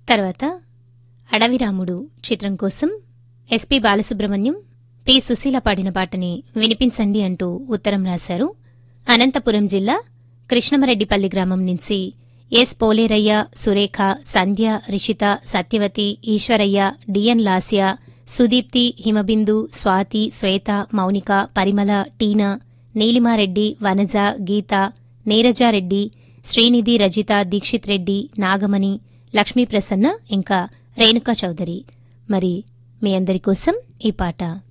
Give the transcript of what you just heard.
తర్వాత అడవిరాముడు చిత్రం కోసం ఎస్పి బాలసుబ్రహ్మణ్యం పి సుశీల పాడిన పాటని వినిపించండి అంటూ ఉత్తరం రాశారు అనంతపురం జిల్లా కృష్ణమరెడ్డిపల్లి గ్రామం నుంచి ఎస్ పోలేరయ్య సురేఖ సంధ్య రిషిత సత్యవతి ఈశ్వరయ్య డిఎన్ లాస్య సుదీప్తి హిమబిందు స్వాతి శ్వేత మౌనిక పరిమళ టీనా నీలిమారెడ్డి వనజ గీత నీరజారెడ్డి శ్రీనిధి రజిత దీక్షిత్ రెడ్డి నాగమణి లక్ష్మీ ప్రసన్న ఇంకా రేణుకా చౌదరి మరి మీ అందరి కోసం ఈ పాట